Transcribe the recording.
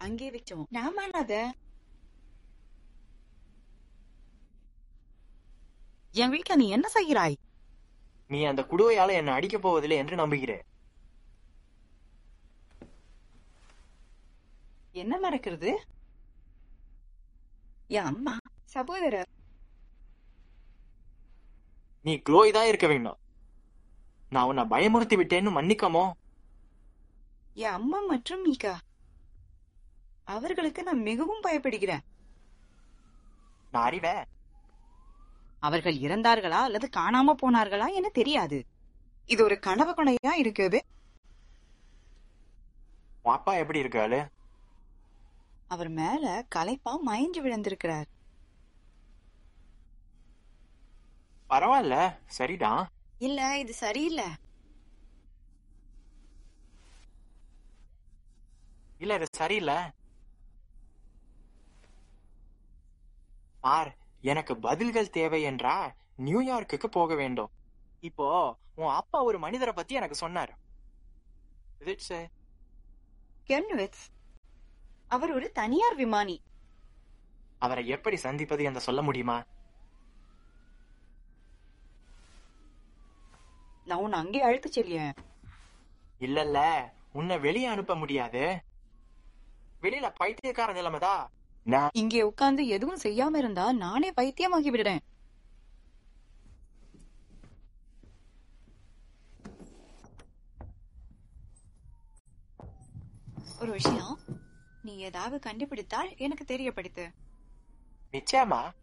அங்கே வச்சோம் நாம அத என் வீட்டுல நீ என்ன செய்கிறாய் நீ அந்த குடுவையால என்னை அடிக்கப் போவதில்லை என்று நம்புகிறேன் என்ன நடக்கிறது என் அம்மா சகோதரர் நீ க்ளோய் தான் இருக்க வேண்டும் நான் உன்னை பயமுறுத்தி விட்டேன்னு மன்னிக்கமோ என் அம்மா மற்றும் மீகா அவர்களுக்கு நான் மிகவும் பயப்படுகிறேன் நான் அறிவேன் அவர்கள் இறந்தார்களா அல்லது காணாம போனார்களா என தெரியாது இது ஒரு கனவு கொனையா இருக்குது உன் அப்பா எப்படி இருக்காரு அவர் மேல களைப்பா மயங்கி விழுந்திருக்கிறார் பரவாயில்ல சரிதான் இல்ல இது சரியில்லை இல்ல இது சரியில்லை பார் எனக்கு பதில்கள் தேவை என்றா நியூயார்க்குக்கு போக வேண்டும் இப்போ உன் அப்பா ஒரு மனிதரை பத்தி எனக்கு சொன்னார் Is it say? கெர்னுவிட்ஸ் அவர் ஒரு தனியார் விமானி அவரை எப்படி சந்திப்பது என்று சொல்ல முடியுமா நான் உன்னை அங்கே அழைத்து செல்லியேன் இல்லல்ல உன்னை வெளியே அனுப்ப முடியாது வெளியில பைத்தியக்கார நிலைமைதா நான் இங்கே உட்கார்ந்து எதுவும் செய்யாம இருந்தா நானே பைத்தியமாகி விடுறேன் ஒரு விஷயம் நீ ஏதாவது கண்டுபிடித்தால் எனக்கு தெரியப்படுத்து நிச்சயமா